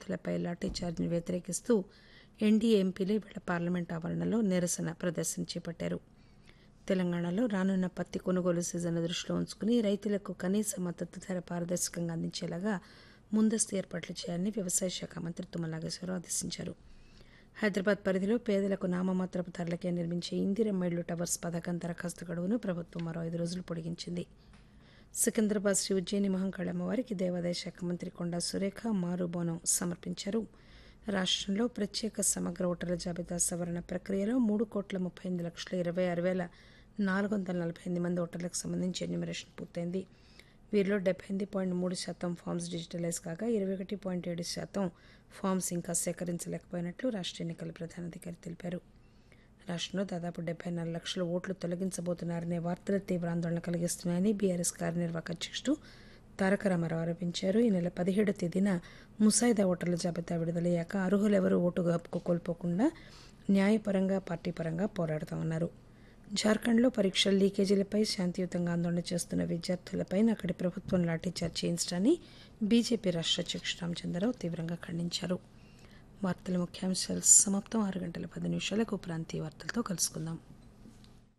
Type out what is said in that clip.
విద్యార్థులపై లాఠీచార్జిని వ్యతిరేకిస్తూ ఎన్డీఏ ఎంపీలు ఇవాళ పార్లమెంట్ ఆవరణలో నిరసన ప్రదర్శన చేపట్టారు తెలంగాణలో రానున్న పత్తి కొనుగోలు సీజన్ దృష్టిలో ఉంచుకుని రైతులకు కనీస మద్దతు ధర పారదర్శకంగా అందించేలాగా ముందస్తు ఏర్పాట్లు చేయాలని వ్యవసాయ శాఖ మంత్రి తుమ్మల నాగేశ్వరరావు ఆదేశించారు హైదరాబాద్ పరిధిలో పేదలకు నామమాత్రపు ధరలకే నిర్మించే ఇందిరమ్మ ఇళ్లు టవర్స్ పథకం దరఖాస్తు గడువును ప్రభుత్వం మరో ఐదు రోజులు పొడిగించింది సికింద్రాబాద్ శ్రీ ఉజ్జయిని మహంకాళి అమ్మవారికి దేవాదాయ శాఖ మంత్రి కొండా సురేఖ మారు బోనం సమర్పించారు రాష్ట్రంలో ప్రత్యేక సమగ్ర ఓటర్ల జాబితా సవరణ ప్రక్రియలో మూడు కోట్ల ముప్పై ఎనిమిది లక్షల ఇరవై ఆరు వేల నాలుగు వందల నలభై ఎనిమిది మంది ఓటర్లకు సంబంధించి ఎన్యూమరేషన్ పూర్తయింది వీరిలో డెబ్బై ఎనిమిది పాయింట్ మూడు శాతం ఫామ్స్ డిజిటలైజ్ కాగా ఇరవై ఒకటి పాయింట్ ఏడు శాతం ఫామ్స్ ఇంకా సేకరించలేకపోయినట్లు రాష్ట్ర ఎన్నికల ప్రధానాధికారి తెలిపారు రాష్ట్రంలో దాదాపు డెబ్బై నాలుగు లక్షల ఓట్లు తొలగించబోతున్నారనే వార్తలు తీవ్ర ఆందోళన కలిగిస్తున్నాయని బీఆర్ఎస్ కార్యనిర్వాహక అధ్యక్షుడు తారక రామారావు ఆరోపించారు ఈ నెల పదిహేడు తేదీన ముసాయిదా ఓటర్ల జాబితా విడుదలయ్యాక అర్హులెవరూ ఓటు హక్కు కోల్పోకుండా న్యాయపరంగా పార్టీ పరంగా పోరాడతామన్నారు జార్ఖండ్లో పరీక్షల లీకేజీలపై శాంతియుతంగా ఆందోళన చేస్తున్న విద్యార్థులపై అక్కడి ప్రభుత్వం లాఠీచార్జ్ చేయించడాన్ని బీజేపీ రాష్ట్ర అధ్యక్షుడు రామచంద్రరావు తీవ్రంగా ఖండించారు వార్తల ముఖ్యాంశాలు సమాప్తం ఆరు గంటల పది నిమిషాలకు ప్రాంతీయ వార్తలతో కలుసుకుందాం